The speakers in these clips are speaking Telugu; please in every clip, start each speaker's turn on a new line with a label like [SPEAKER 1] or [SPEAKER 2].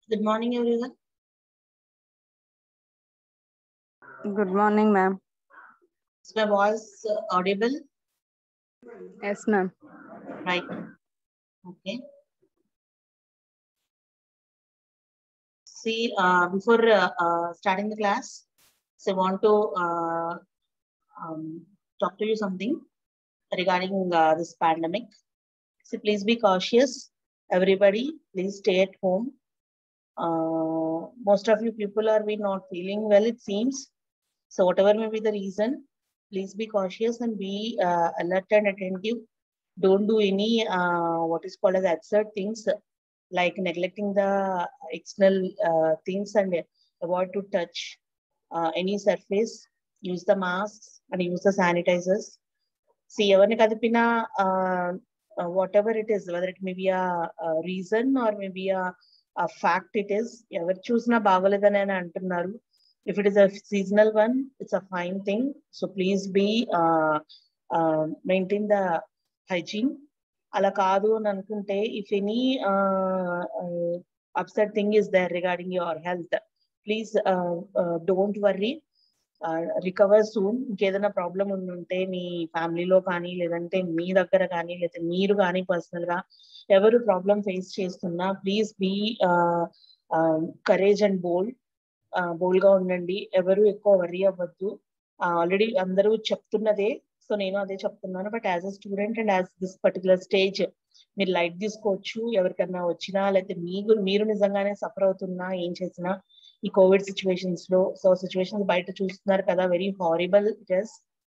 [SPEAKER 1] Good morning, everyone.
[SPEAKER 2] Good morning, ma'am.
[SPEAKER 1] Is my voice uh, audible?
[SPEAKER 2] Yes, ma'am.
[SPEAKER 1] Right. Okay. See, uh, before uh, uh, starting the class, so I want to uh, um, talk to you something regarding uh, this pandemic. So please be cautious. Everybody, please stay at home. Uh, most of you people are we not feeling well, it seems. So whatever may be the reason, please be cautious and be uh, alert and attentive. Don't do any uh, what is called as absurd things like neglecting the external uh, things and avoid to touch uh, any surface. Use the masks and use the sanitizers. See, ఎవరిని కదిపినా whatever it is, whether it may be a, a reason or maybe a, a fact it is, ఎవరు చూసినా బాగోలేదని అని అంటున్నారు if it is a seasonal one it's a fine thing so please be uh, uh, maintain the hygiene అలా కాదు అని అనుకుంటే if any upset thing is there regarding your health please don't worry recover soon ఇంకేదైనా ప్రాబ్లం ఉంటే మీ ఫ్యామిలీలో కానీ లేదంటే మీ దగ్గర కానీ లేదా మీరు కానీ పర్సనల్ గా ఎవరు ప్రాబ్లం ఫేస్ చేస్తున్నా please be courage and bold bold గా ఉండండి ఎవరు ఎక్కువ వరీ అవ్వద్దు ఆల్రెడీ అందరూ చెప్తున్నదే సో నేను అదే చెప్తున్నాను but as a student and as this particular stage మీరు లైట్ తీసుకోవచ్చు ఎవరికన్నా వచ్చినా లేకపోతే మీరు మీరు నిజంగానే సఫర్ అవుతున్నా ఏం చేసినా ఈ కోవిడ్ సిచ్యువేషన్స్ లో సో సిచ్యువేషన్స్ బయట చూస్తున్నారు కదా very horrible it is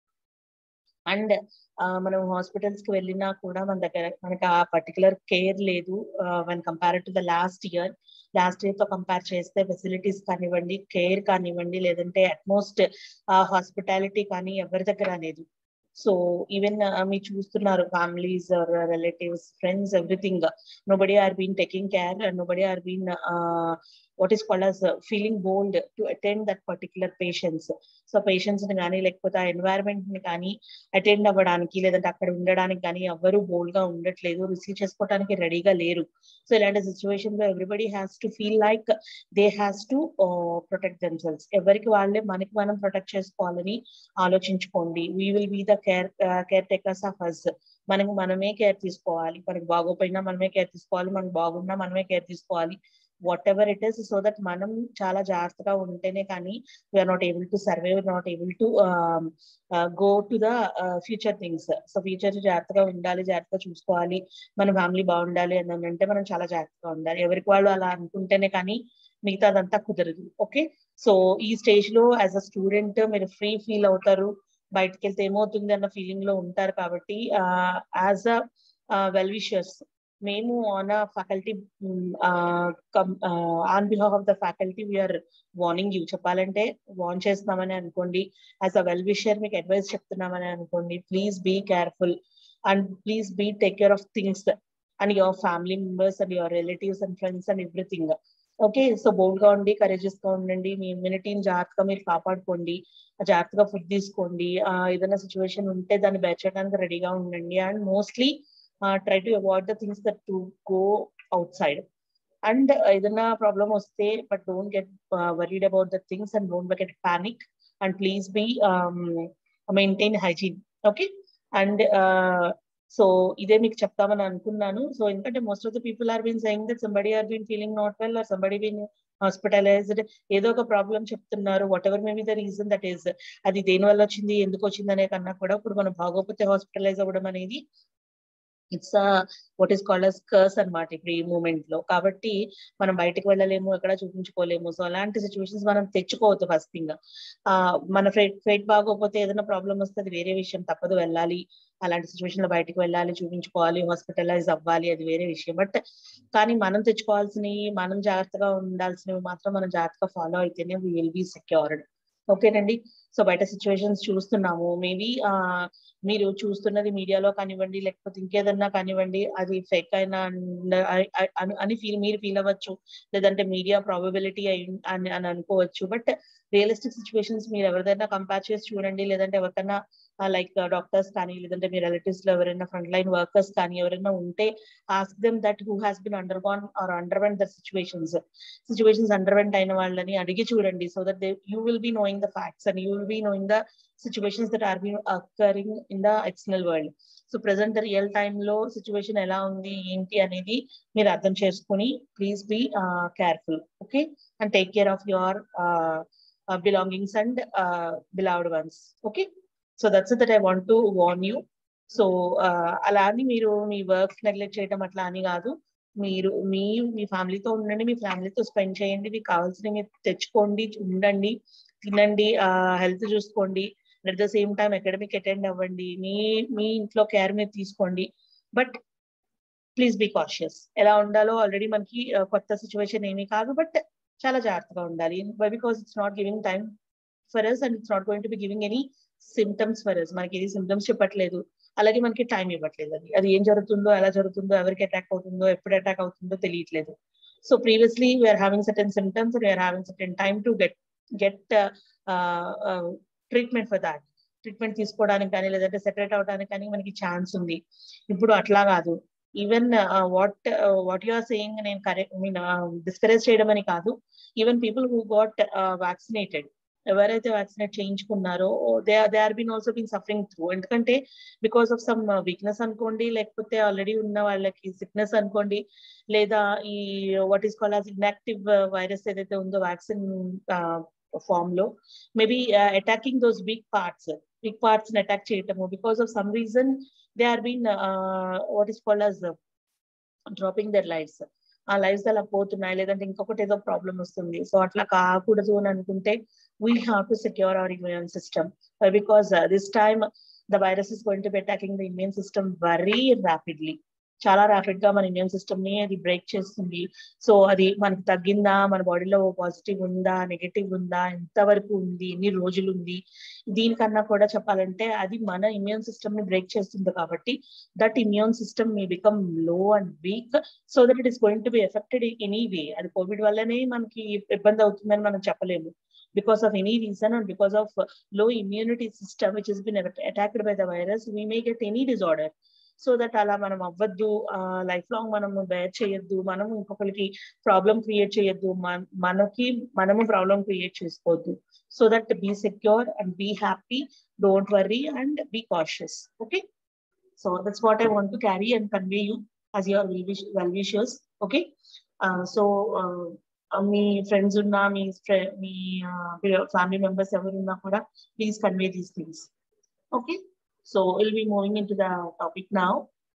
[SPEAKER 1] and మనం హాస్పిటల్స్ కి వెళ్ళినా కూడా మన దగ్గర మనకి ఆ పర్టికులర్ కేర్ లేదు one compare to the last year last year తో కంపేర్ చేస్తే ఫెసిలిటీస్ కానివ్వండి కేర్ కానివ్వండి లేదంటే అట్మోస్ట్ హాస్పిటాలిటీ కానీ ఎవరి దగ్గర లేదు సో ఈవెన్ మీరు చూస్తున్నారు families relatives friends everything nobody are been taking care nobody are been what is called us feeling bold to attend that particular patients so patients ని కానీ లేకపోతే ఆ ఎన్వైరన్మెంట్ ని కానీ అటెండ్ అవ్వడానికి లేదంటే అక్కడ ఉండడానికి కానీ ఎవరు బోల్డ్ గా ఉండట్లేదు రిసీవ్ చేసుకోవడానికి రెడీగా లేరు సో ఇలాంటి సిచ్యువేషన్ లో everybody has to feel like they has to protect themselves ఎవరికి వాళ్ళే మనకి మనం ప్రొటెక్ట్ చేసుకోవాలని ఆలోచించుకోండి we will be the care care takers of us మనకి మనమే కేర్ తీసుకోవాలి మనకి బాగోపోయినా మనమే కేర్ తీసుకోవాలి మనకు బాగున్నా మనమే కేర్ తీసుకోవాలి whatever it is so that మనం చాలా జాగ్రత్తగా ఉంటేనే కానీ we are not able to survive not able to go to the future things so future జాగ్రత్తగా ఉండాలి జాగ్రత్తగా చూసుకోవాలి మన ఫ్యామిలీ బాగుండాలి అని అంటే మనం చాలా జాగ్రత్తగా ఉండాలి ఎవరికి వాళ్ళు అలా అనుకుంటేనే కానీ మిగతా అదంతా కుదరదు ఓకే సో ఈ స్టేజ్ లో యాజ్ అ స్టూడెంట్ మీరు ఫ్రీ ఫీల్ అవుతారు బయటకు వెళ్తే ఏమవుతుంది అన్న ఫీలింగ్ లో ఉంటారు కాబట్టి యాజ్ అ వెల్ విషర్స్ మేము on a faculty on behalf of the faculty we are warning you చెప్పాలంటే వార్న్ చేస్తున్నామని అనుకోండి యాజ్ అ వెల్ విషర్ మీకు అడ్వైస్ చెప్తున్నామని అనుకోండి please be careful and please be take care of things and your family members and your relatives and friends and everything okay so bold గా ఉండి కరేజెస్ గా ఉండండి మీ ఇమ్యూనిటీని జాగ్రత్తగా మీరు కాపాడుకోండి జాగ్రత్తగా ఫుడ్ తీసుకోండి ఏదైనా సిచ్యువేషన్ ఉంటే దాన్ని బెచ్చడానికి రెడీగా ఉండండి and mostly try to avoid the things that to go outside and ఏదైనా ప్రాబ్లమ్ వస్తే but don't get worried about the things and don't get panic and please be maintain hygiene okay and so ఇదే మీకు చెప్తామని అనుకున్నాను సో ఎందుకంటే most of the people are been saying that somebody are been feeling not well are somebody been hospitalised ఏదో ఒక ప్రాబ్లం చెప్తున్నారు whatever maybe the reason that is అది దేని వల్ల వచ్చింది ఎందుకు వచ్చింది అనే కన్నా కూడా ఇప్పుడు మనం బాగోపోతే హాస్పిటలైజ్ అవ్వడం అనేది it's what is called as curse అనమాట ఇప్పుడు ఈ మూమెంట్ లో కాబట్టి మనం బయటకు వెళ్ళలేము ఎక్కడ చూపించుకోలేము సో అలాంటి సిచ్యువేషన్స్ మనం తెచ్చుకోవద్దు ఫస్ట్ థింగ్ మన ఫెయిట్ ఫెయిట్ బాగోకపోతే ఏదైనా ప్రాబ్లం వస్తే అది వేరే విషయం తప్పదు వెళ్ళాలి అలాంటి సిచ్యువేషన్ లో బయటకు వెళ్ళాలి చూపించుకోవాలి హాస్పిటలైజ్ అవ్వాలి అది వేరే విషయం బట్ కానీ మనం తెచ్చుకోవాల్సినవి మనం జాగ్రత్తగా ఉండాల్సినవి మాత్రం మనం జాగ్రత్తగా ఫాలో అయితేనే వీ విల్ బీ సెక్యూర్డ్ ఓకేనండి సో బయట సిచ్యువేషన్స్ చూస్తున్నాము మేబీ మీరు చూస్తున్నది మీడియాలో కానివ్వండి లేకపోతే ఇంకేదన్నా కానివ్వండి అది ఫేక్ అయినా అని ఫీల్ మీరు ఫీల్ అవ్వచ్చు లేదంటే మీడియా ప్రాబబిలిటీ అని అని అనుకోవచ్చు బట్ రియలిస్టిక్ సిచ్యువేషన్స్ మీరు ఎవరిదైనా కంపేర్ చేసి చూడండి లేదంటే ఎవరికైనా లైక్ డాక్టర్స్ కానీ లేదంటే మీ రిలేటివ్స్ లో ఎవరైనా ఫ్రంట్ లైన్ వర్కర్స్ కానీ ఎవరైనా ఉంటే ask them that who has been undergone or underwent the situations situations underwent అయిన వాళ్ళని అడిగి చూడండి so that they you will be knowing the facts and you will be knowing the situations that are be occurring in the external world so present real time లో సిచ్యువేషన్ ఎలా ఉంది ఏంటి అనేది మీరు అర్థం చేసుకుని please be careful okay and take care of your belongings and beloved ones okay so that's that I want to warn you so అలా అని మీరు మీ వర్క్ నెగ్లెక్ట్ చేయడం అట్లా అని కాదు మీరు మీ మీ ఫ్యామిలీతో ఉండండి మీ ఫ్యామిలీతో స్పెండ్ చేయండి మీకు కావాల్సినవి తెచ్చుకోండి ఉండండి తినండి హెల్త్ చూసుకోండి at the same time academic attend అవ్వండి మీ మీ ఇంట్లో కేర్ మీరు తీసుకోండి బట్ ప్లీజ్ బీ కాషియస్ ఎలా ఉండాలో ఆల్రెడీ మనకి కొత్త సిచ్యువేషన్ ఏమీ కాదు బట్ చాలా జాగ్రత్తగా ఉండాలి because it's not giving time for us and it's not going to be giving any symptoms for us మనకి ఏది సిమ్టమ్స్ చెప్పట్లేదు అలాగే మనకి టైం ఇవ్వట్లేదు అది అది ఏం జరుగుతుందో ఎలా జరుగుతుందో ఎవరికి అటాక్ అవుతుందో ఎప్పుడు అటాక్ అవుతుందో తెలియట్లేదు so previously we are having certain symptoms we are having certain time to get get treatment for that treatment తీసుకోవడానికి కానీ లేదంటే సెపరేట్ అవడానికి కానీ మనకి ఛాన్స్ ఉంది ఇప్పుడు అట్లా కాదు even what what you are saying నేను కరెక్ట్ మీన్ డిస్కరేజ్ చేయడం అని కాదు even people who got vaccinated ఎవరైతే వ్యాక్సినేట్ చేయించుకున్నారో they they are been also been suffering through ఎందుకంటే బికాస్ ఆఫ్ సమ్ వీక్నెస్ అనుకోండి లేకపోతే ఆల్రెడీ ఉన్న వాళ్ళకి సిక్నెస్ అనుకోండి లేదా ఈ what is call as inactive virus ఏదైతే ఉందో వ్యాక్సిన్ ఫామ్ లో maybe attacking those weak parts weak parts ని అటాక్ చేయటము because of some reason they are been what is called as dropping their lives ఆ లైఫ్స్ అలా పోతున్నాయి లేదంటే ఇంకొకటి ఏదో ప్రాబ్లం వస్తుంది సో అట్లా కాకూడదు అని అనుకుంటే we have to secure our immune system because this time the virus is going to be attacking the immune system very rapidly చాలా ర్యాపిడ్ గా మన ఇమ్యూన్ సిస్టమ్ ని అది బ్రేక్ చేస్తుంది సో అది మనకి తగ్గిందా మన బాడీలో పాజిటివ్ ఉందా నెగటివ్ ఉందా ఎంతవరకు ఉంది ఎన్ని రోజులు ఉంది దీనికన్నా కూడా చెప్పాలంటే అది మన ఇమ్యూన్ సిస్టమ్ ని బ్రేక్ చేస్తుంది కాబట్టి దట్ ఇమ్యూన్ సిస్టమ్ మీ become low and weak so that it is going to be affected anyway అది కోవిడ్ వల్లనే మనకి ఇబ్బంది అవుతుందని మనం చెప్పలేము because of any reason or because of low immunity system which has been attacked by the virus we may get any disorder so that అలా మనం అవ్వద్దు లైఫ్ లాంగ్ మనము బేర్ చేయొద్దు మనము ఇంకొకరికి ప్రాబ్లం క్రియేట్ చేయొద్దు మనకి మనము ప్రాబ్లం క్రియేట్ చేసుకోవద్దు so that be secure and be happy don't worry and be cautious okay so that's what I want to carry and convey you as your well wishers okay so మీ ఫ్రెండ్స్ ఉన్నా మీ మీ ఫ్యామిలీ మెంబర్స్ ఎవరున్నా కూడా please convey these things okay So we'll be moving into the topic now.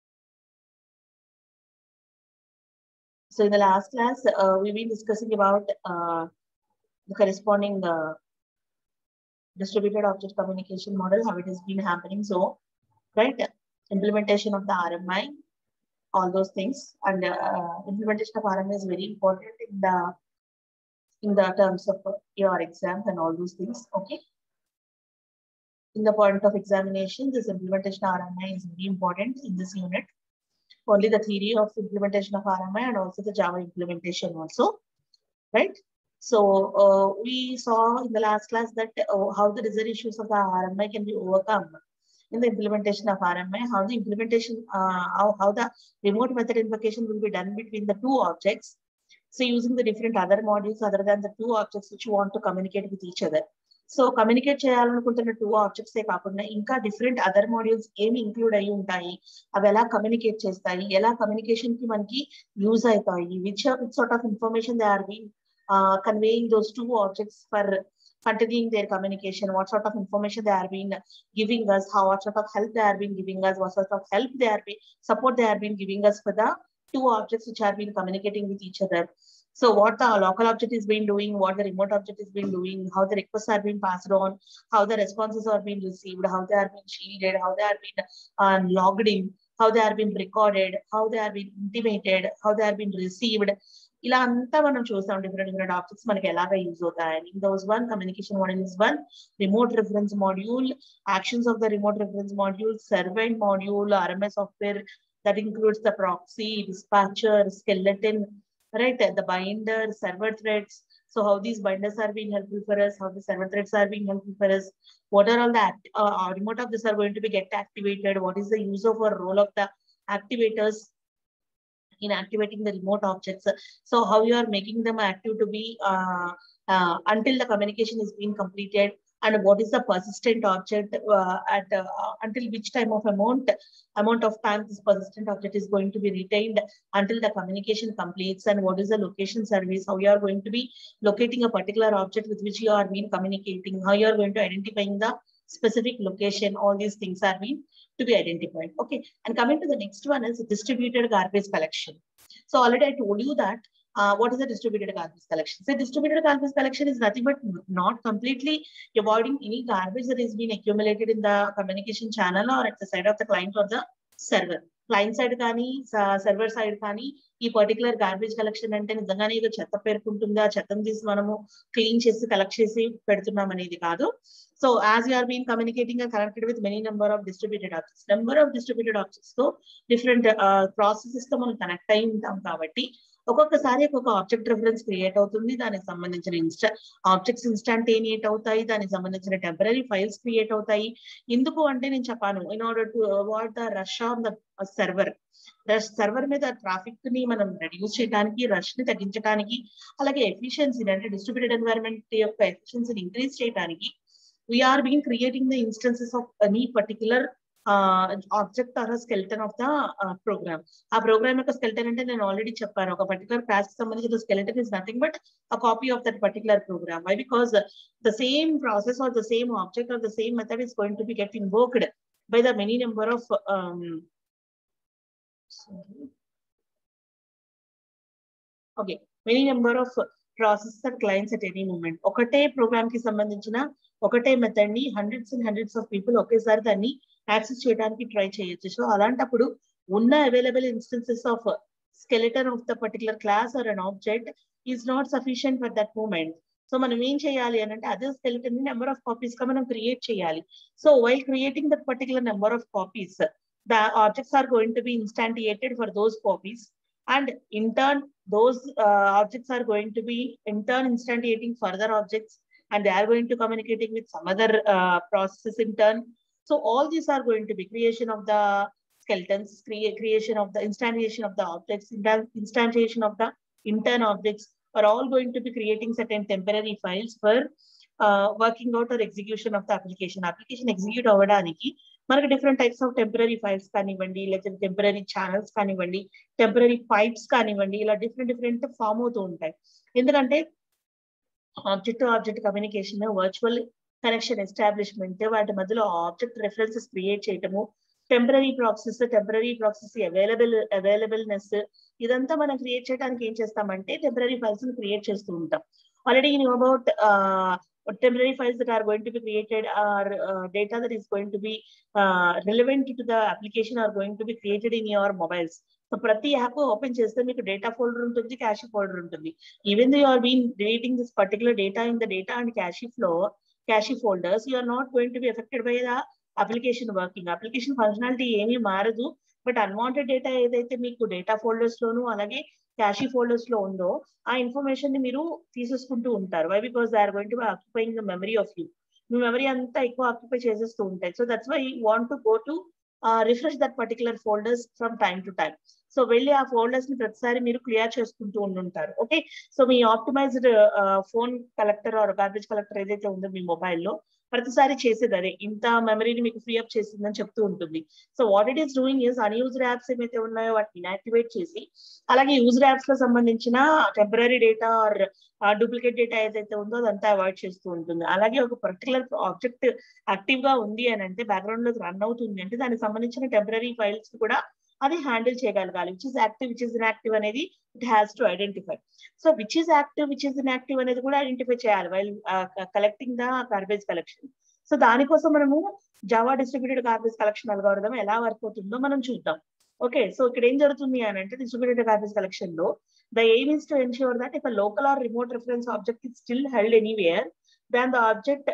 [SPEAKER 1] So in the last class, uh, we've been discussing about uh, the corresponding uh, distributed object communication model, how it has been happening. So, right, implementation of the RMI, all those things, and implementation of RMI is very important in the in the terms of your exams and all those things. Okay in the point of examination, this implementation of RMI is very important in this unit. Only the theory of implementation of RMI and also the Java implementation also, right? So uh, we saw in the last class that uh, how the design issues of the RMI can be overcome in the implementation of RMI, how the implementation, uh, how, how the remote method invocation will be done between the two objects. So using the different other modules other than the two objects which you want to communicate with each other. So communicate చేయాలనుకుంటున్న టూ ఆబ్జెక్ట్స్ ఏ కాకుండా ఇంకా డిఫరెంట్ అదర్ మాడ్యూల్స్ ఏమి ఇంక్లూడ్ అయి ఉంటాయి అవి ఎలా కమ్యూనికేట్ చేస్తాయి ఎలా కమ్యూనికేషన్ కి మనకి యూజ్ అవుతాయి which which sort of information they are be conveying those two objects for continuing their communication, what sort of information they are being giving us, how what sort of help they are being giving us, what sort of help they are being support they are being giving us for the two objects which are being communicating with each other. So what the local object is being doing, what the remote object is being doing, how the requests are being passed on, how the responses are being received, how they are being shielded, how they are being uh, logged in, how they are being recorded, how they are being intimated, how they are being received. ఇలా అంతా మనం చూస్తాం డిఫరెంట్ డిఫరెంట్ ఆబ్జెక్ట్స్ మనకి ఎలాగ యూజ్ అవుతాయని in those one communication module is one remote reference module actions of the remote reference module servant module RMS software that includes the proxy, dispatcher, skeleton, right? The binder, server threads. So how these binders are being helpful for us, how the server threads are being helpful for us, what are all the act, uh, remote of this are going to be get activated, what is the use of or role of the activators in activating the remote objects. So how you are making them active to be uh, uh, until the communication is being completed and what is the persistent object uh, at uh, until which time of amount amount of time this persistent object is going to be retained until the communication completes and what is the location service how you are going to be locating a particular object with which you are being communicating how you are going to identifying the specific location all these things are being to be identified okay and coming to the next one is distributed garbage collection so already i told you that uh, what is a distributed garbage collection? So distributed garbage collection is nothing but not completely avoiding any garbage that is being accumulated in the communication channel or at the side of the client or the server. Client side కానీ సర్వర్ సైడ్ కానీ ఈ పర్టికులర్ గార్బేజ్ కలెక్షన్ అంటే నిజంగానే ఏదో చెత్త పేరుకుంటుందా చెత్తను తీసి మనము క్లీన్ చేసి కలెక్ట్ చేసి పెడుతున్నాం అనేది కాదు so as you are been communicating connected with many number of distributed objects number of distributed objects తో డిఫరెంట్ ప్రాసెసెస్ తో మనం కనెక్ట్ అయి ఉంటాం కాబట్టి ఒక్కొక్కసారి ఒక్కొక్క ఆబ్జెక్ట్ రిఫరెన్స్ క్రియేట్ అవుతుంది దానికి సంబంధించిన ఇన్స్టా ఆబ్జెక్ట్స్ ఇన్స్టాంటేనియేట్ అవుతాయి దానికి సంబంధించిన టెంపరీ ఫైల్స్ క్రియేట్ అవుతాయి ఎందుకు అంటే నేను చెప్పాను in order to avoid the rush on the server rush server మీద ట్రాఫిక్ ని మనం రెడ్యూస్ చేయడానికి రష్ ని తగ్గించడానికి అలాగే ఎఫిషియన్సీ అంటే డిస్ట్రిబ్యూటెడ్ ఎన్వైరన్మెంట్ యొక్క ఎఫిషియన్సీని ఇంక్రీజ్ చేయడానికి we are been creating the instances of any particular object or skeleton of the program ఆ ప్రోగ్రామ్ యొక్క స్కెల్టన్ అంటే నేను ఆల్రెడీ చెప్పాను ఒక పర్టికులర్ క్లాస్ కి సంబంధించిన skeleton is nothing but a copy of that particular program why because the same process or the same object or the same method is going to be get invoked by the many number of okay many number of processor clients at any moment ఒకటే ప్రోగ్రామ్ కి సంబంధించిన ఒకటే మెథడ్ ని hundreds and hundreds of people ఒకేసారి దాన్ని యాక్సెస్ చేయడానికి ట్రై చేయొచ్చు సో అలాంటప్పుడు ఉన్న available instances of skeleton of the particular class or an object is not sufficient for that moment so మనం ఏం చేయాలి అని అంటే అదే స్కెలిటన్ ని నెంబర్ ఆఫ్ కాపీస్ గా మనం క్రియేట్ చేయాలి so while creating that particular number of copies the objects are going to be instantiated for those copies and in turn those uh, objects are going to be in turn instantiating further objects and they are going to communicating with some other uh, processes in turn so all these are going to be creation of the skeletons crea creation of the instantiation of the objects instantiation of the intern objects are all going to be creating certain temporary files for uh, working out or execution of the application application execute అవ్వడానికి మనకి different types of temporary files కానివ్వండి లేకపోతే టెంపరీ ఛానల్స్ కానివ్వండి టెంపరీ పైప్స్ కానివ్వండి ఇలా డిఫరెంట్ డిఫరెంట్ ఫామ్ అవుతూ ఉంటాయి ఎందుకంటే object object communication virtual connection establishment వాటి మధ్యలో ఆబ్జెక్ట్ రెఫరెన్సెస్ క్రియేట్ చేయటము temporary process temporary process available availableness ఇదంతా మనం క్రియేట్ చేయడానికి ఏం చేస్తామంటే టెంపరీ ఫైల్స్ క్రియేట్ చేస్తూ ఉంటాం already you about temporary files that are going to be created or uh, data that is going to be uh, relevant to the application are going to be created in your mobiles. So ప్రతి యాప్ ఓపెన్ చేస్తే మీకు డేటా ఫోల్డర్ ఉంటుంది క్యాషీ ఫోల్డర్ ఉంటుంది even you are been deleting this particular data in the data and cache flow cache folders you are not going to be affected by the application working application functionality ఏమీ మారదు బట్ అన్వాంటెడ్ డేటా ఏదైతే మీకు డేటా ఫోల్డర్స్ లోను అలాగే క్యాషీ ఫోల్డర్స్ లో ఉందో ఆ ఇన్ఫర్మేషన్ ని మీరు తీసేసుకుంటూ ఉంటారు why because they are going to be occupying the memory of you మీ మెమరీ అంతా ఎక్కువ ఆక్యుపై చేసేస్తూ ఉంటాయి so that's why want to go to refresh that particular folders from time to time so వెళ్ళి ఆ ఫోల్డర్స్ ని ప్రతిసారి మీరు క్లియర్ చేసుకుంటూ ఉండుంటారు ఓకే సో మీ optimized phone collector or garbage collector ఏదైతే ఉందో మీ మొబైల్లో ప్రతిసారి చేసేది అదే ఇంత మెమరీని మీకు ఫ్రీ అప్ చేసిందని చెప్తూ ఉంటుంది so what it is doing is unused apps ఏమైతే ఉన్నాయో వాటిని ఇన్యాక్టివేట్ చేసి అలాగే యూజర్ యాప్స్ లో సంబంధించిన temporary data or duplicate data ఏదైతే ఉందో అదంతా అవాయిడ్ చేస్తూ ఉంటుంది అలాగే ఒక పర్టికులర్ ఆబ్జెక్ట్ యాక్టివ్ గా ఉంది అని అంటే బ్యాక్గ్రౌండ్ లో రన్ అవుతుంది అంటే దానికి సంబంధించిన టెంపరీ ఫైల్స్ కూడా అది హ్యాండిల్ చేయగలగాలి which is active which is inactive అనేది it has to identify so which is active which is inactive అనేది కూడా ఐడెంటిఫై చేయాలి while collecting the garbage collection so దానికోసం మనము Java distributed garbage collection algorithm ఎలా వర్క్ అవుతుందో మనం చూద్దాం ఓకే సో ఇక్కడ ఏం జరుగుతుంది అని అంటే డిస్ట్రిబ్యూటెడ్ గార్బేజ్ కలెక్షన్ లో the aim is to ensure that if local or remote reference object is still held anywhere than the object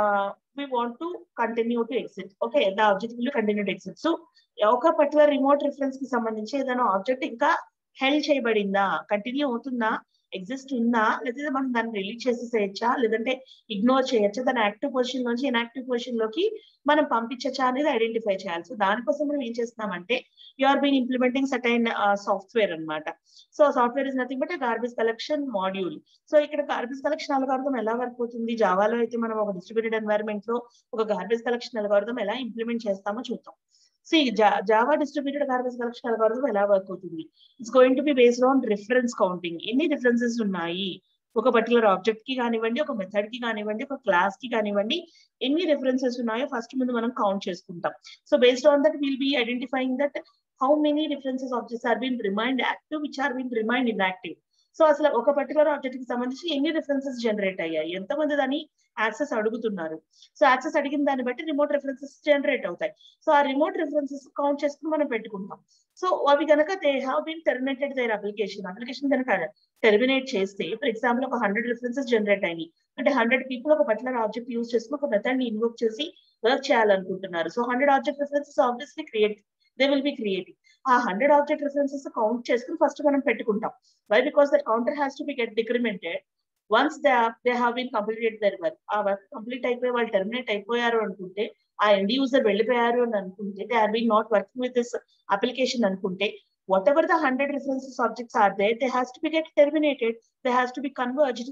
[SPEAKER 1] we want to continue to exit. Okay, the object will continue to exit. So ఒక పర్టికులర్ రిమోట్ రిఫరెన్స్ కి సంబంధించి ఏదైనా ఆబ్జెక్ట్ ఇంకా హెల్డ్ చేయబడిందా కంటిన్యూ అవుతుందా ఎగ్జిస్ట్ ఉందా లేకపోతే మనం దాన్ని రిలీజ్ చేసేసేయచ్చా లేదంటే ఇగ్నోర్ చేయొచ్చా దాని యాక్టివ్ పొజిషన్ నుంచి ఇన్యాక్టివ్ పొజిషన్ లోకి మనం పంపించచ్చా అనేది ఐడెంటిఫై చేయాలి సో దానికోసం మనం ఏం చేస్తున్నామంటే you are been implementing certain software అనమాట so software is nothing but garbage collection module so ఇక్కడ గార్బేజ్ కలెక్షన్ అల్గారిథం ఎలా వర్క్ అవుతుంది జావాలో అయితే మనం ఒక డిస్ట్రిబ్యూటెడ్ ఎన్వైరన్మెంట్ లో ఒక గార్బేజ్ కలెక్షన్ అల్గారిథం ఎలా ఇంప్లిమెంట్ చేస్తామో చూద్దాం సి Java distributed garbage collection algorithm ఎలా వర్క్ అవుతుంది it's going to be based on reference counting ఎన్ని రిఫరెన్సెస్ ఉన్నాయి ఒక పర్టికులర్ ఆబ్జెక్ట్ కి కానివ్వండి ఒక మెథడ్ కి కానివ్వండి ఒక క్లాస్ కి కానివ్వండి ఎన్ని రిఫరెన్సెస్ ఉన్నాయో ఫస్ట్ ముందు మనం కౌంట్ చేసుకుంటాం so based on that will be identifying that how many references objects are been remained active which are been remained inactive so అసలు ఒక పర్టికులర్ ఆబ్జెక్ట్ కి సంబంధించి ఎన్ని రిఫరెన్సెస్ జనరేట్ అయ్యాయి ఎంతమంది దాన్ని యాక్సెస్ అడుగుతున్నారు సో యాక్సెస్ అడిగిన దాన్ని బట్టి రిమోట్ రిఫరెన్సెస్ జనరేట్ అవుతాయి సో ఆ రిమోట్ రిఫరెన్సెస్ కౌంట్ చేసుకుని మనం పెట్టుకుంటాం సో అవి కనుక they have been terminated their application application కనుక టెర్మినేట్ చేస్తే ఫర్ ఎగ్జాంపుల్ ఒక హండ్రెడ్ రిఫరెన్సెస్ జనరేట్ అయినాయి అంటే హండ్రెడ్ పీపుల్ ఒక పర్టికులర్ ఆబ్జెక్ట్ యూజ్ చేసుకుని ఒక మెథడ్ ని ఇన్వోక్ చేసి వర్క్ చేయాలనుకుంటున్నారు so hundred object references obviously create they will be creating ఆ హండ్రెడ్ ఆబ్జెక్ట్ రిఫరెన్సెస్ కౌంట్ చేసుకుని ఫస్ట్ మనం పెట్టుకుంటాం why because that counter has to be get decremented once they they have been completed their work ఆ వర్క్ కంప్లీట్ అయిపోయి వాళ్ళు టెర్మినేట్ అయిపోయారు అనుకుంటే ఆ ఎండ్ యూజర్ వెళ్ళిపోయారు అని అనుకుంటే they are been not working with this application అనుకుంటే whatever the hundred references objects are they they has to be get terminated they has to be converged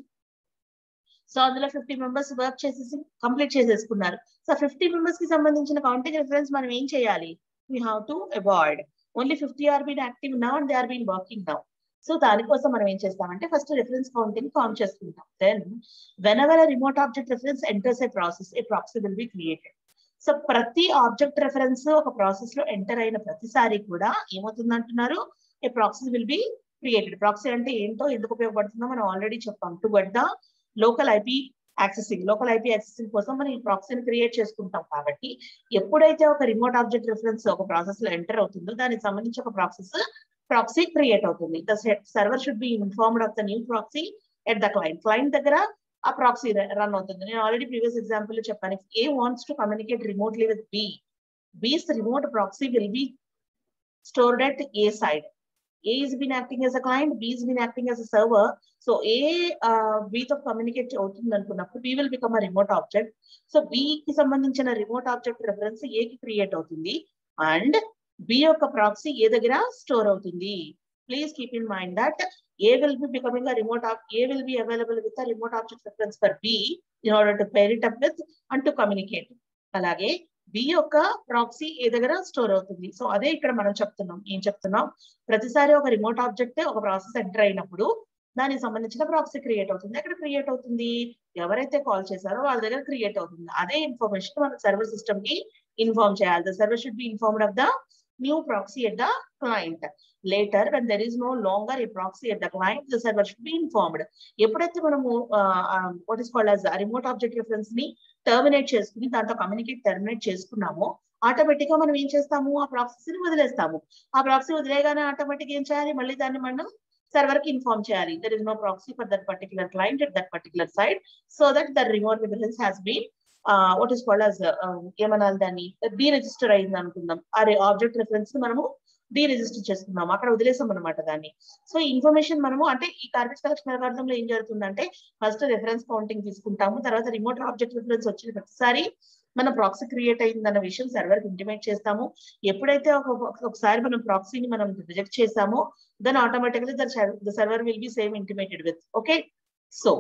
[SPEAKER 1] so అందులో ఫిఫ్టీ మెంబర్స్ వర్క్ చేసేసి కంప్లీట్ చేసేసుకున్నారు సో ఫిఫ్టీ మెంబర్స్ కి సంబంధించిన కౌంటింగ్ రిఫరెన్స్ మనం ఏం చేయాలి we have to avoid only fifty are been active now and they are been working now so దానికోసం మనం ఏం చేస్తామంటే ఫస్ట్ రిఫరెన్స్ కౌంటింగ్ కౌంట్ చేసుకుంటాం then whenever remote object reference enters a process a proxy will be created so ప్రతి ఆబ్జెక్ట్ రెఫరెన్స్ ఒక ప్రాసెస్ లో ఎంటర్ అయిన ప్రతిసారి కూడా ఏమవుతుంది అంటున్నారు a proxy will be created proxy అంటే ఏంటో ఎందుకు ఉపయోగపడుతుందో మనం ఆల్రెడీ చెప్పాం to get the local IP accessing local IP accessing కోసం మనం ఈ ప్రాక్సీని క్రియేట్ చేసుకుంటాం కాబట్టి ఎప్పుడైతే ఒక రిమోట్ ఆబ్జెక్ట్ రిఫరెన్స్ ఒక ప్రాసెస్ లో ఎంటర్ అవుతుందో దానికి సంబంధించి ఒక ప్రాసెస్ ప్రాక్సీ క్రియేట్ అవుతుంది the server should be informed of the new proxy at the client client దగ్గర ఆ ప్రాక్సీ రన్ అవుతుంది నేను ఆల్రెడీ ప్రీవియస్ ఎగ్జాంపుల్ లో చెప్పాను A wants to communicate remotely with B B's remote proxy will be stored at A side A is been acting as a client, B is been acting as a server. So A uh, B తో కమ్యూనికేట్ అవుతుంది అనుకున్నప్పుడు B will become a remote object. So B కి సంబంధించిన రిమోట్ ఆబ్జెక్ట్ రెఫరెన్స్ A కి క్రియేట్ అవుతుంది అండ్ B యొక్క ప్రాక్సీ ఏ దగ్గర స్టోర్ అవుతుంది please keep in mind that A will be becoming a remote A will be available with a remote object reference for B in order to pair it up with and to communicate. అలాగే బి యొక్క ప్రాక్సీ ఏ దగ్గర స్టోర్ అవుతుంది సో అదే ఇక్కడ మనం చెప్తున్నాం ఏం చెప్తున్నాం ప్రతిసారి ఒక రిమోట్ ఆబ్జెక్ట్ ఒక ప్రాసెస్ ఎంటర్ అయినప్పుడు దానికి సంబంధించిన ప్రాక్సీ క్రియేట్ అవుతుంది ఎక్కడ క్రియేట్ అవుతుంది ఎవరైతే కాల్ చేశారో వాళ్ళ దగ్గర క్రియేట్ అవుతుంది అదే ఇన్ఫర్మేషన్ మన సర్వర్ సిస్టమ్ కి ఇన్ఫార్మ్ చేయాలి the server should be informed of the new proxy at the client later when there is no longer a proxy at the client the server should be informed ఎప్పుడైతే మనము what is called as remote object reference ని టర్మినేట్ చేసుకుని దాంతో కమ్యూనికేట్ టర్మినేట్ చేసుకున్నామో ఆటోమేటిక్ గా మనం ఏం చేస్తాము ఆ ప్రాసెస్ ని వదిలేస్తాము ఆ ప్రాక్సీ వదిలేగానే ఆటోమేటిక్ ఏం చేయాలి మళ్ళీ దాన్ని మనం సర్వర్ కి ఇన్ఫార్మ్ చేయాలి there is no proxy for that particular client at that particular side so that the remote reference has been what is called as ఏమనాలి దాన్ని డీ రిజిస్టర్ అయింది అనుకుందాం అరే ఆబ్జెక్ట్ రిఫరెన్స్ ని మనము డీ రిజిస్టర్ చేసుకున్నాం అక్కడ వదిలేసాం అనమాట దాన్ని సో ఇన్ఫర్మేషన్ మనము అంటే ఈ కార్బేజ్ కలెక్షన్ అల్గారిథంలో ఏం జరుగుతుందంటే ఫస్ట్ రెఫరెన్స్ కౌంటింగ్ తీసుకుంటాము తర్వాత రిమోట్ ఆబ్జెక్ట్ రిఫరెన్స్ వచ్చిన ప్రతిసారి మన ప్రాక్సీ క్రియేట్ అయిందన్న విషయం సర్వర్ కి ఇంటిమేట్ చేస్తాము ఎప్పుడైతే ఒక ఒకసారి మనం ప్రాక్సీని మనం రిజెక్ట్ చేసామో then automatically the server will be same intimated with okay so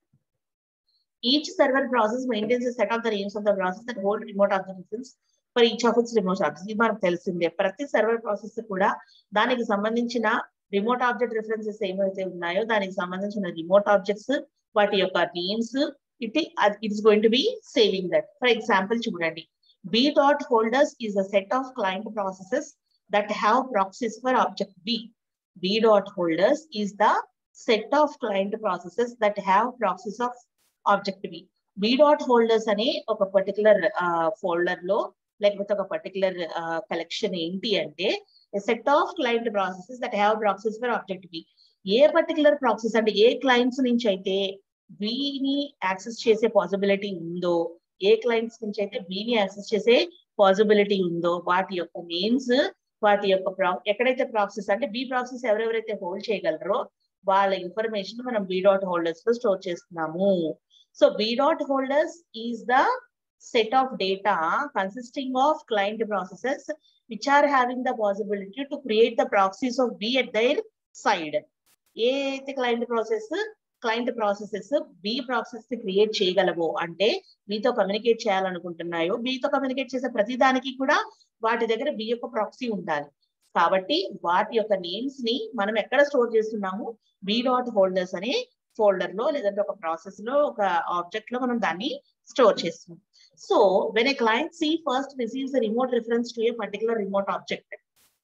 [SPEAKER 1] each server process maintains a set of the names of the process that hold remote object reference for each of its remote objects. ఇది మనకు తెలిసిందే ప్రతి సర్వర్ ప్రాసెస్ కూడా దానికి సంబంధించిన రిమోట్ ఆబ్జెక్ట్ రిఫరెన్సెస్ ఏమైతే ఉన్నాయో దానికి సంబంధించిన రిమోట్ ఆబ్జెక్ట్స్ వాటి యొక్క names it it is going to be saving that for example చూడండి B dot holders is a set of client processes that have proxies for object B B dot holders is the set of client processes that have proxies of object B B dot holders అనే ఒక పర్టికులర్ ఫోల్డర్ లో లేకపోతే ఒక పర్టికులర్ కలెక్షన్ ఏంటి అంటే set of client processes that have proxies for object B A particular process అంటే ఏ క్లయింట్స్ నుంచి అయితే బిని యాక్సెస్ చేసే పాసిబిలిటీ ఉందో ఏ క్లయింట్స్ నుంచి అయితే బిని యాక్సెస్ చేసే పాసిబిలిటీ ఉందో వాటి యొక్క నేమ్స్ వాటి యొక్క ప్రా ఎక్కడైతే ప్రాసెస్ అంటే బి ప్రాసెస్ ఎవరెవరైతే హోల్డ్ చేయగలరో వాళ్ళ ఇన్ఫర్మేషన్ మనం బి డాట్ హోల్డర్స్ లో స్టోర్ చేస్తున్నాము so B dot holders is the set of data consisting of client processes which are having the possibility to create the proxies of B at their side A అయితే client process client processes B process ని క్రియేట్ చేయగలవో అంటే మీతో కమ్యూనికేట్ చేయాలనుకుంటున్నాయో మీతో కమ్యూనికేట్ చేసే ప్రతి దానికి కూడా వాటి దగ్గర బి యొక్క ప్రాక్సీ ఉండాలి కాబట్టి వాటి యొక్క నేమ్స్ ని మనం ఎక్కడ స్టోర్ చేస్తున్నాము బి డాట్ హోల్డర్స్ అనే ఫోల్డర్ లో లేదంటే ఒక ప్రాసెస్ లో ఒక ఆబ్జెక్ట్ లో మనం దాన్ని స్టోర్ చేస్తున్నాం so when a client C first receives remote reference to a particular remote object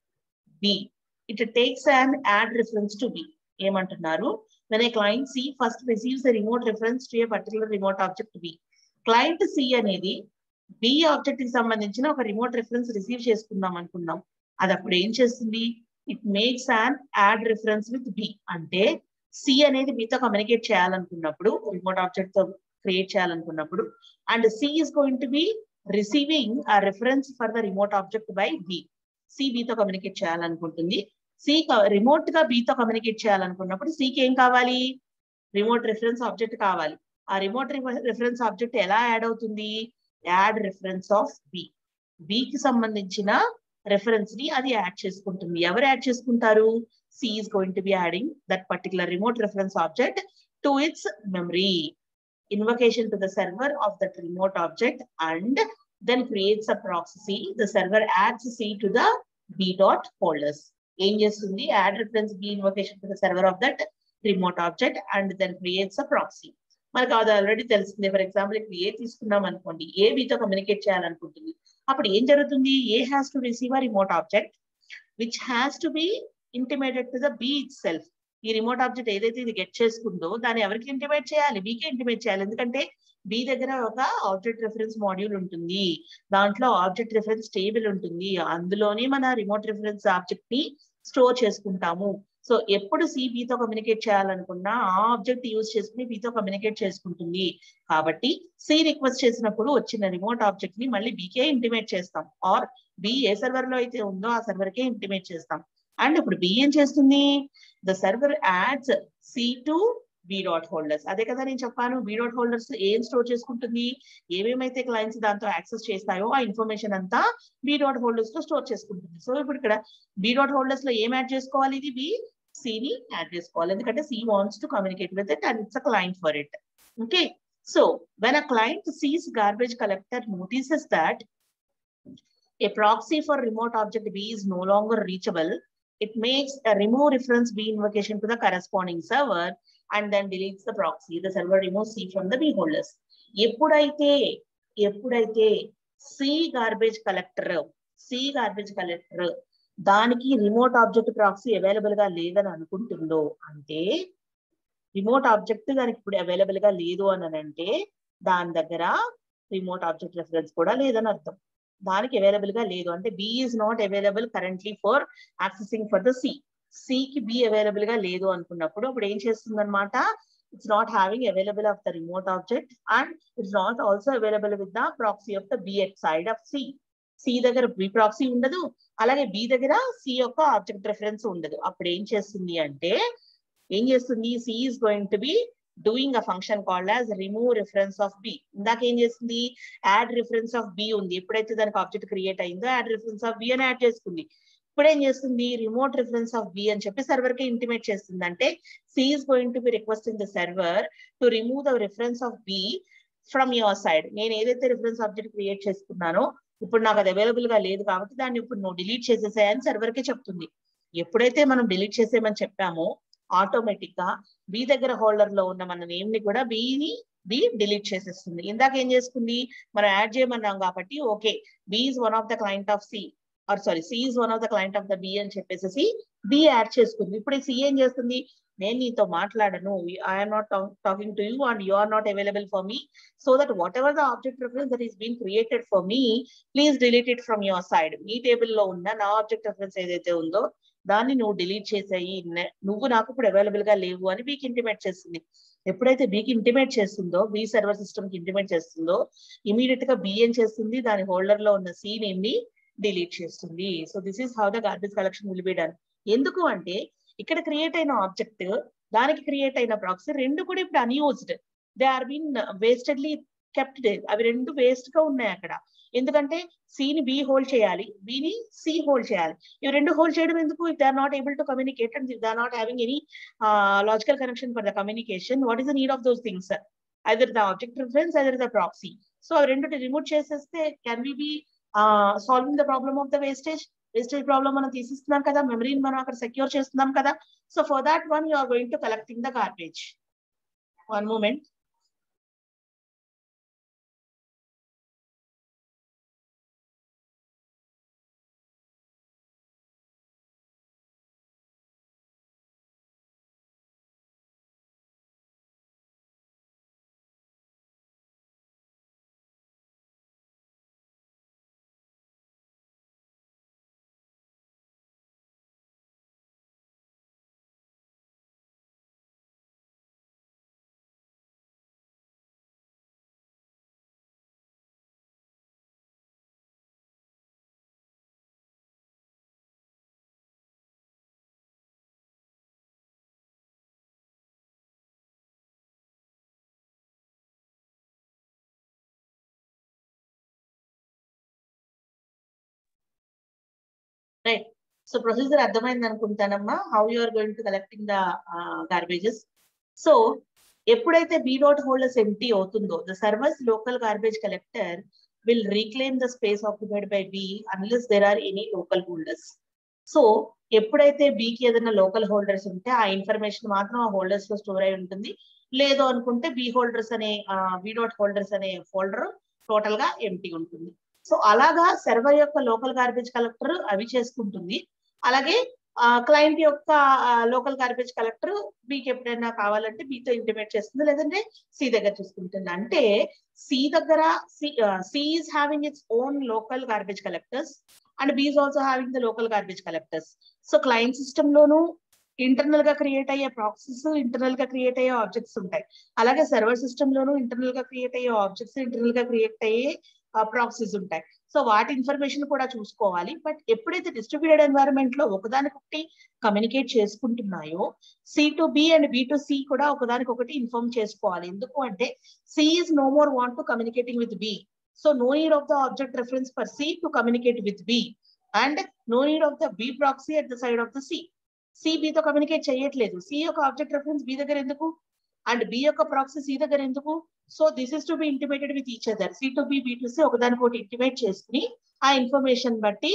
[SPEAKER 1] B it takes and add reference to B ఏమంటున్నారు when a client C first receives remote reference to a particular remote object B client C అనేది బి ఆబ్జెక్ట్ కి సంబంధించిన ఒక రిమోట్ రిఫరెన్స్ రిసీవ్ చేసుకుందాం అనుకున్నాం అది అప్పుడు ఏం చేస్తుంది it makes and add reference with B అంటే సి అనేది మీతో కమ్యూనికేట్ చేయాలనుకున్నప్పుడు రిమోట్ ఆబ్జెక్ట్ తో క్రియేట్ చేయాలనుకున్నప్పుడు and C is going to be receiving a reference for the remote object by B C బితో కమ్యూనికేట్ చేయాలనుకుంటుంది సి రిమోట్ గా బితో కమ్యూనికేట్ చేయాలనుకున్నప్పుడు సికి ఏం కావాలి రిమోట్ రిఫరెన్స్ ఆబ్జెక్ట్ కావాలి ఆ రిమోట్ రిఫరెన్స్ ఆబ్జెక్ట్ ఎలా యాడ్ అవుతుంది యాడ్ రిఫరెన్స్ ఆఫ్ బి బికి సంబంధించిన రెఫరెన్స్ ని అది యాడ్ చేసుకుంటుంది ఎవరు యాడ్ చేసుకుంటారు C is going to be adding that particular remote reference object to its memory invocation to the server of that remote object and then creates a proxy. The server adds C to the B dot folders. ఏం చేస్తుంది add reference B invocation to the server of that remote object and then creates a proxy మనకు అది ఆల్రెడీ తెలిసింది ఫర్ ఎగ్జాంపుల్ ఇప్పుడు ఏ తీసుకున్నాం అనుకోండి ఏ బితో కమ్యూనికేట్ చేయాలనుకుంటుంది అప్పుడు ఏం జరుగుతుంది A has to receive a remote object which has to be intimated to the B itself ఈ రిమోట్ ఆబ్జెక్ట్ ఏదైతే ఇది గెట్ చేసుకుందో దాన్ని ఎవరికి ఇంటిమేట్ చేయాలి బీకే ఇంటిమేట్ చేయాలి ఎందుకంటే బి దగ్గర ఒక ఆబ్జెక్ట్ రిఫరెన్స్ మాడ్యూల్ ఉంటుంది దాంట్లో ఆబ్జెక్ట్ రిఫరెన్స్ టేబుల్ ఉంటుంది అందులోనే మన రిమోట్ రిఫరెన్స్ ఆబ్జెక్ట్ ని స్టోర్ చేసుకుంటాము సో ఎప్పుడు సి బితో కమ్యూనికేట్ చేయాలనుకున్నా ఆ ఆబ్జెక్ట్ యూజ్ చేసుకుని బితో కమ్యూనికేట్ చేసుకుంటుంది కాబట్టి సి రిక్వెస్ట్ చేసినప్పుడు వచ్చిన రిమోట్ ఆబ్జెక్ట్ ని మళ్ళీ బీకే ఇంటిమేట్ చేస్తాం ఆర్ బి ఏ సర్వర్ లో అయితే ఉందో ఆ సర్వర్ కే ఇంటిమేట్ చేస్తాం అండ్ ఇప్పుడు బి ఏం చేస్తుంది the server adds C to B dot holders అదే కదా నేను చెప్పాను బి డాట్ హోల్డర్స్ ఏం స్టోర్ చేసుకుంటుంది ఏమేమైతే క్లయింట్స్ దాంతో యాక్సెస్ చేస్తాయో ఆ ఇన్ఫర్మేషన్ అంతా బి డాట్ హోల్డర్స్ లో స్టోర్ చేసుకుంటుంది సో ఇప్పుడు ఇక్కడ బి డాట్ హోల్డర్స్ లో ఏం యాడ్ చేసుకోవాలి ఇది బి సిని యాడ్ చేసుకోవాలి ఎందుకంటే C wants to communicate with it and it's a client for it okay so when a client C's garbage collector notices that a proxy for remote object B is no longer reachable, it makes a remove reference B invocation to the corresponding server and then deletes the proxy. The server removes C from the B holders. ఎప్పుడైతే ఎప్పుడైతే C garbage collector C garbage collector దానికి రిమోట్ ఆబ్జెక్ట్ ప్రాక్సీ అవైలబుల్ గా లేదని అనుకుంటుందో అంటే రిమోట్ ఆబ్జెక్ట్ దానికి ఇప్పుడు అవైలబుల్ గా లేదు అని అంటే దాని దగ్గర రిమోట్ ఆబ్జెక్ట్ రెఫరెన్స్ కూడా లేదని అర్థం దానికి అవైలబుల్ గా లేదు అంటే B is not available currently for accessing for the C సికి బి అవైలబుల్ గా లేదు అనుకున్నప్పుడు అప్పుడు ఏం చేస్తుంది అనమాట it's not having available of the remote object and it's not also available with the proxy of the B at side of C C దగ్గర బి ప్రాక్సీ ఉండదు అలాగే బి దగ్గర సి యొక్క ఆబ్జెక్ట్ రెఫరెన్స్ ఉండదు అప్పుడు ఏం చేస్తుంది అంటే ఏం చేస్తుంది C is going to be doing a function called as remove reference of B ఇందాక ఏం చేస్తుంది యాడ్ రిఫరెన్స్ ఆఫ్ బి ఉంది ఎప్పుడైతే దానికి ఆబ్జెక్ట్ క్రియేట్ అయిందో యాడ్ రిఫరెన్స్ ఆఫ్ బి అని యాడ్ చేసుకుంది ఇప్పుడు ఏం చేస్తుంది రిమోట్ రిఫరెన్స్ ఆఫ్ బి అని చెప్పి సర్వర్ కి ఇంటిమేట్ చేస్తుంది అంటే C is going to be requesting the server to remove the reference of B from your side నేను ఏదైతే రిఫరెన్స్ ఆబ్జెక్ట్ క్రియేట్ చేసుకున్నానో ఇప్పుడు నాకు అది అవైలబుల్ గా లేదు కాబట్టి దాన్ని ఇప్పుడు నువ్వు డిలీట్ చేసేసాయని సర్వర్ కి చెప్తుంది ఎప్పుడైతే మనం డిలీట్ చేసేయమని చెప్పామో ఆటోమేటిక్ గా బి దగ్గర హోల్డర్ లో ఉన్న మన నేమ్ ని కూడా బిని బి డిలీట్ చేసేస్తుంది ఇందాక ఏం చేసుకుంది మనం యాడ్ చేయమన్నాం కాబట్టి okay B is one of the client of C or sorry C is one of the client of the B అని చెప్పేసి బి యాడ్ చేసుకుంది ఇప్పుడు సి ఏం చేస్తుంది నేను నీతో మాట్లాడను I'm not talking to you and you are not available for me so that whatever the object reference that is been created for me please delete it from your side మీ టేబుల్ లో ఉన్న నా ఆబ్జెక్ట్ రిఫరెన్స్ ఏదైతే ఉందో దాన్ని నువ్వు డిలీట్ చేసేయి నువ్వు నాకు ఇప్పుడు అవైలబుల్ గా లేవు అని బీకి ఇంటిమేట్ చేస్తుంది ఎప్పుడైతే బీకి ఇంటిమేట్ చేస్తుందో బి సర్వర్ సిస్టమ్ కి ఇంటిమేట్ చేస్తుందో ఇమీడియట్ గా బి ఏం చేస్తుంది దాని హోల్డర్ లో ఉన్న సి నేమ్ ని డిలీట్ చేస్తుంది so this is how the garbage collection will be done ఎందుకు అంటే ఇక్కడ క్రియేట్ అయిన ఆబ్జెక్ట్ దానికి క్రియేట్ అయిన ప్రాక్సీ రెండు కూడా ఇప్పుడు unused they are been wastedly kept అవి రెండు వేస్ట్ గా ఉన్నాయి అక్కడ ఎందుకంటే సిని బి హోల్డ్ చేయాలి బిని సి హోల్డ్ చేయాలి ఇవి రెండు హోల్డ్ చేయడం ఎందుకు if they are not able to communicate and they are not having any logical connection for the communication what is the need of those things either the object reference either the proxy so అవి రెండు రిమూవ్ చేసేస్తే can we be solving the problem of the wastage wastage problem మనం తీసిస్తున్నాం కదా మెమరీని మనం అక్కడ సెక్యూర్ చేస్తున్నాం కదా so for that one you are going to collecting the garbage one moment right so procedure అర్థమైంది అనుకుంటానమ్మా how you are going to collecting the garbages so ఎప్పుడైతే బీ డాట్ హోల్డర్స్ ఎంటీ అవుతుందో the server's local garbage collector will reclaim the space occupied by B unless there are any local holders so ఎప్పుడైతే బీకి ఏదైనా లోకల్ హోల్డర్స్ ఉంటే ఆ ఇన్ఫర్మేషన్ మాత్రం ఆ హోల్డర్స్ లో స్టోర్ అయి ఉంటుంది లేదు అనుకుంటే బి హోల్డర్స్ అనే బి డాట్ హోల్డర్స్ అనే ఫోల్డర్ టోటల్ గా ఎంటీ ఉంటుంది సో అలాగా సర్వర్ యొక్క లోకల్ గార్బేజ్ కలెక్టర్ అవి చేసుకుంటుంది అలాగే క్లయింట్ యొక్క లోకల్ గార్బేజ్ కలెక్టర్ బీకి ఎప్పుడైనా కావాలంటే బీతో ఇంటిమేట్ చేస్తుంది లేదంటే సి దగ్గర చూసుకుంటుంది అంటే సి దగ్గర C is having its own local garbage collectors and B is also having the local garbage collectors so client system లోను ఇంటర్నల్ గా క్రియేట్ అయ్యే ప్రాక్సెస్ ఇంటర్నల్ గా క్రియేట్ అయ్యే ఆబ్జెక్ట్స్ ఉంటాయి అలాగే సర్వర్ సిస్టమ్ లోను ఇంటర్నల్ గా క్రియేట్ అయ్యే ఆబ్జెక్ట్స్ ఇంటర్నల్ గా క్రియేట్ అయ్యే ప్రాక్సెస్ ఉంటాయి సో వాటి ఇన్ఫర్మేషన్ కూడా చూసుకోవాలి బట్ ఎప్పుడైతే డిస్ట్రిబ్యూటెడ్ ఎన్వైరన్మెంట్ లో ఒకదానికొకటి కమ్యూనికేట్ చేసుకుంటున్నాయో C to B and B to C కూడా ఒకదానికొకటి ఇన్ఫార్మ్ చేసుకోవాలి ఎందుకు అంటే C is no more want to communicating with B so no need of the object reference for C to communicate with B and no need of the B proxy at the side of the C C బితో కమ్యూనికేట్ చేయట్లేదు సి యొక్క ఆబ్జెక్ట్ రెఫరెన్స్ బి దగ్గర ఎందుకు అండ్ బి యొక్క ప్రాక్సీ సి దగ్గర ఎందుకు so this is to be intimated with each other C to B B to C ఒకదానికోటి ఇంటిమేట్ చేసుకుని ఆ ఇన్ఫర్మేషన్ బట్టి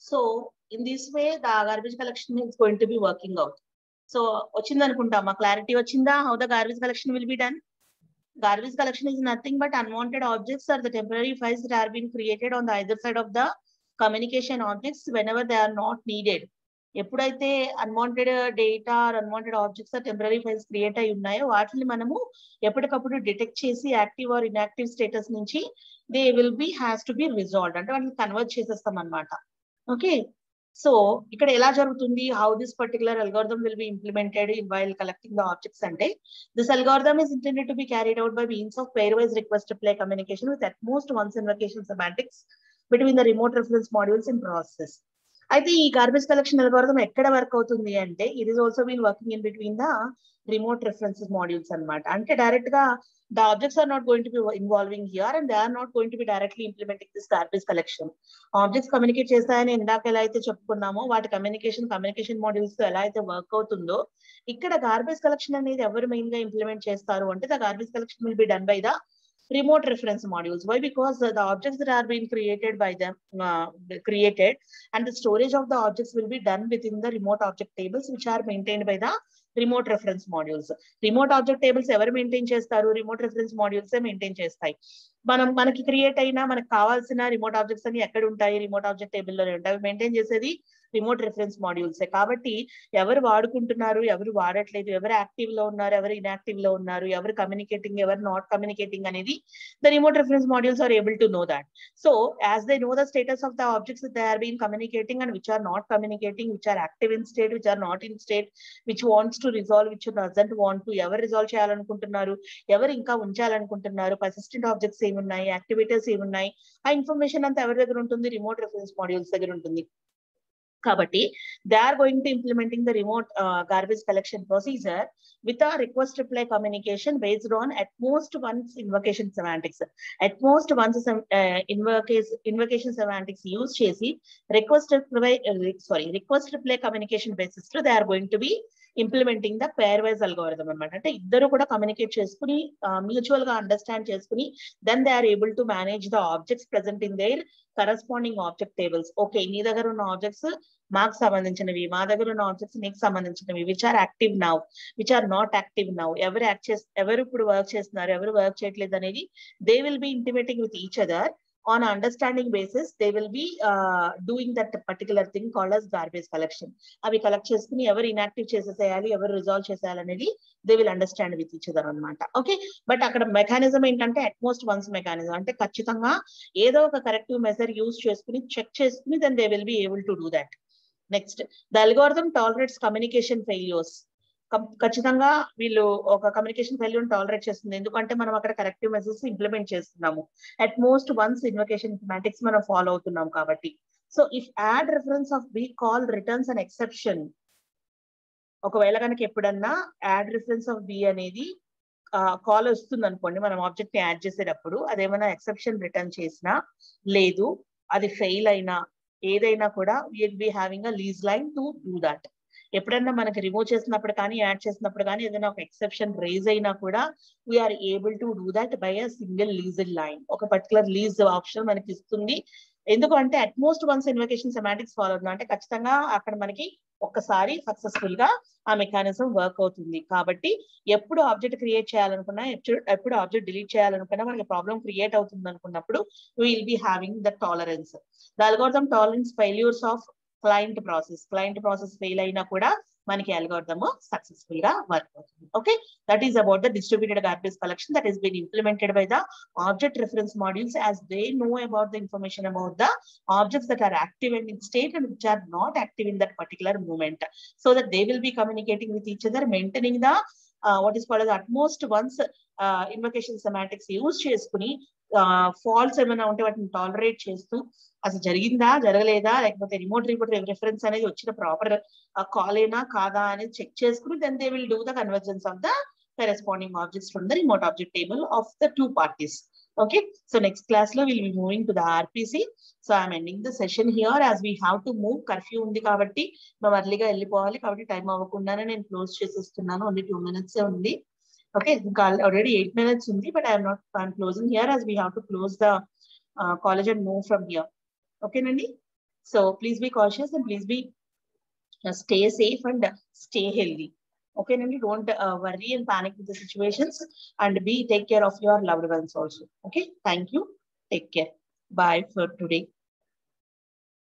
[SPEAKER 1] so in this way the garbage collection is going to be working out so వచ్చింది అనుకుంటా మా క్లారిటీ వచ్చిందా how the garbage collection will be done garbage collection is nothing but unwanted objects or the temporary files that are being created on the either side of the communication objects whenever they are not needed. ఎప్పుడైతే unwanted data unwanted objects temporary files create అయి ఉన్నాయో వాటిని మనము ఎప్పటికప్పుడు డిటెక్ట్ చేసి యాక్టివ్ ఆర్ ఇన్యాక్టివ్ స్టేటస్ నుంచి they will be has to be resolve అంటే వాటిని కన్వర్ట్ చేసేస్తాం అనమాట ఓకే సో ఇక్కడ ఎలా జరుగుతుంది how this particular algorithm will be implemented in while collecting the objects అంటే this algorithm is intended to be carried out by means of pairwise request reply communication with at most once invocation semantics between the remote reference modules in process. అయితే ఈ గార్బేజ్ కలెక్షన్ అల్గోరిథం ఎక్కడ వర్క్ అవుతుంది అంటే it is also been working in between the remote references modules అనమాట అంటే డైరెక్ట్ గా the objects are not going to be involving here and they are not going to be directly implementing this garbage collection objects communicate చేస్తాయని ఇందాక ఎలా అయితే చెప్పుకున్నామో వాటి కమ్యూనికేషన్ కమ్యూనికేషన్ మాడ్యూల్స్ తో ఎలా అయితే వర్క్ అవుతుందో ఇక్కడ గార్బేజ్ కలెక్షన్ అనేది ఎవరు మెయిన్ గా ఇంప్లిమెంట్ చేస్తారు అంటే the garbage collection will be done by the remote reference modules. Why? Because uh, the objects that are being created by them, uh, created, and the storage of the objects will be done within the remote object tables, which are maintained by the remote reference modules remote object tables ఎవరు మెయింటైన్ చేస్తారు రిమోట్ రెఫరెన్స్ మాడ్యూల్స్ మెయింటైన్ చేస్తాయి మనం మనకి క్రియేట్ అయినా మనకు కావాల్సిన రిమోట్ ఆబ్జెక్ట్స్ అని ఎక్కడ ఉంటాయి రిమోట్ ఆబ్జెక్ట్ టేబుల్లోనే ఉంటాయి అవి మెయింటైన్ చేసేది రిమోట్ రెఫరెన్స్ మాడ్యూల్సే కాబట్టి ఎవరు వాడుకుంటున్నారు ఎవరు వాడట్లేదు ఎవరు యాక్టివ్ లో ఉన్నారు ఎవరు ఇన్యాక్టివ్ లో ఉన్నారు ఎవరు కమ్యూనికేటింగ్ ఎవరు నాట్ కమ్యూనికేటింగ్ అనేది the remote reference modules are able to know that so as they know the status of the objects they are been communicating and which are not communicating which are active in state which are not in state which wants to resolve which doesn't want to ఎవరు రిజాల్వ్ చేయాలనుకుంటున్నారు ఎవరు ఇంకా ఉంచాలనుకుంటున్నారు పర్సిస్టెంట్ ఆబ్జెక్ట్స్ ఏమున్నాయి యాక్టివిటీస్ ఏమున్నాయి ఆ ఇన్ఫర్మేషన్ అంతా ఎవరి దగ్గర ఉంటుంది రిమోట్ రెఫరెన్స్ మాడ్యూల్స్ దగ్గర ఉంటుంది కాబట్టి they are going to implementing the remote garbage collection procedure with a request reply communication based on at most once invocation semantics. At most once uh, invocation, invocation semantics use చేసి request reply, uh, sorry, request reply communication basis లో they are going to be implementing the pairwise algorithm అనమాట అంటే ఇద్దరు కూడా కమ్యూనికేట్ చేసుకుని మ్యూచువల్ గా అండర్స్టాండ్ చేసుకుని then they are able to manage the objects present in their corresponding object tables okay నీ దగ్గర ఉన్న ఆబ్జెక్ట్స్ మాకు సంబంధించినవి మా దగ్గర ఉన్న ఆబ్జెక్ట్స్ నీకు సంబంధించినవి which are active now which are not active now ఎవరు యాక్ట్ చేస్ ఎవరు ఇప్పుడు వర్క్ చేస్తున్నారు ఎవరు వర్క్ చేయట్లేదు అనేది they will be intimating with each other on understanding basis they will be uh, doing that particular thing called as garbage collection అవి కలెక్ట్ చేసుకుని ఎవరు ఇన్యాక్టివ్ చేసేసేయాలి ఎవరు రిజాల్వ్ చేసేయాలి అనేది they will understand with each other అనమాట ఓకే బట్ అక్కడ మెకానిజం ఏంటంటే అట్మోస్ట్ వన్స్ మెకానిజం అంటే ఖచ్చితంగా ఏదో ఒక కరెక్టివ్ మెజర్ యూజ్ చేసుకుని చెక్ చేసుకుని then they will be able to do that next the algorithm tolerates communication failures ఖచ్చితంగా వీళ్ళు ఒక కమ్యూనికేషన్ ఫెయిల్యూర్ టాలరేట్ చేస్తుంది ఎందుకంటే మనం అక్కడ కరెక్టివ్ మెసేజ్ ఇంప్లిమెంట్ చేస్తున్నాము at most once invocation semantics మనం ఫాలో అవుతున్నాం కాబట్టి so if add reference of B call returns and exception ఒకవేళ కనుక ఎప్పుడన్నా యాడ్ రిఫరెన్స్ ఆఫ్ బి అనేది కాల్ వస్తుంది అనుకోండి మనం ఆబ్జెక్ట్ ని యాడ్ చేసేటప్పుడు అదేమైనా ఎక్సెప్షన్ రిటర్న్ చేసినా లేదు అది ఫెయిల్ అయినా ఏదైనా కూడా will be having a lease line to do that ఎప్పుడన్నా మనకి రిమూవ్ చేసినప్పుడు కానీ యాడ్ చేసినప్పుడు కానీ ఏదైనా ఒక ఎక్సెప్షన్ రేజ్ అయినా కూడా we are able to do that by a single lease line ఒక పర్టికులర్ లీజ్ ఆప్షన్ మనకి ఇస్తుంది ఎందుకంటే at most once invocation semantics follow అవుతుంది అంటే ఖచ్చితంగా అక్కడ మనకి ఒక్కసారి సక్సెస్ఫుల్ గా ఆ మెకానిజం వర్క్ అవుతుంది కాబట్టి ఎప్పుడు ఆబ్జెక్ట్ క్రియేట్ చేయాలనుకున్నా ఎప్పుడు ఎప్పుడు ఆబ్జెక్ట్ డిలీట్ చేయాలనుకున్నా మనకి ప్రాబ్లం క్రియేట్ అవుతుంది అనుకున్నప్పుడు will be having the tolerance the algorithm tolerance failures of client process client process fail అయినా కూడా మనకి అల్గోర్థమ్ సక్సెస్ఫుల్ గా వర్క్ అవుతుంది okay that is about the distributed garbage collection that is been implemented by the object reference modules as they know about the information about the objects that are active and in state and which are not active in that particular moment so that they will be communicating with each other maintaining the what is called at most once invocation semantics use చేసుకుని ఫాల్స్ ఏమైనా ఉంటే వాటిని టాలరేట్ చేస్తూ అసలు జరిగిందా జరగలేదా లేకపోతే రిమోట్ రిపోర్ట్ రిఫరెన్స్ అనేది వచ్చిన ప్రాపర్ కాల్ అయినా కాదా అనేది చెక్ చేసుకుని then they will do the convergence of the corresponding objects from the remote object table of the two parties okay so next class లో will be moving to the RPC so I'm ending the session here as we have to move curfew ఉంది కాబట్టి మేము అర్లీగా వెళ్ళిపోవాలి కాబట్టి టైం అవ్వకుండానే నేను క్లోజ్ చేసేస్తున్నాను ఓన్లీ టూ మినిట్స్ ఉంది ఓకే ఇంకా ఆల్రెడీ ఎయిట్ మినిట్స్ ఉంది but I'm not I'm closing here as we have to close the college and move from here ఓకేనండి so please be cautious and please be stay safe and stay healthy ఓకేనండి don't worry and panic with the situations and be take care of your loved ones also okay thank you take care bye for today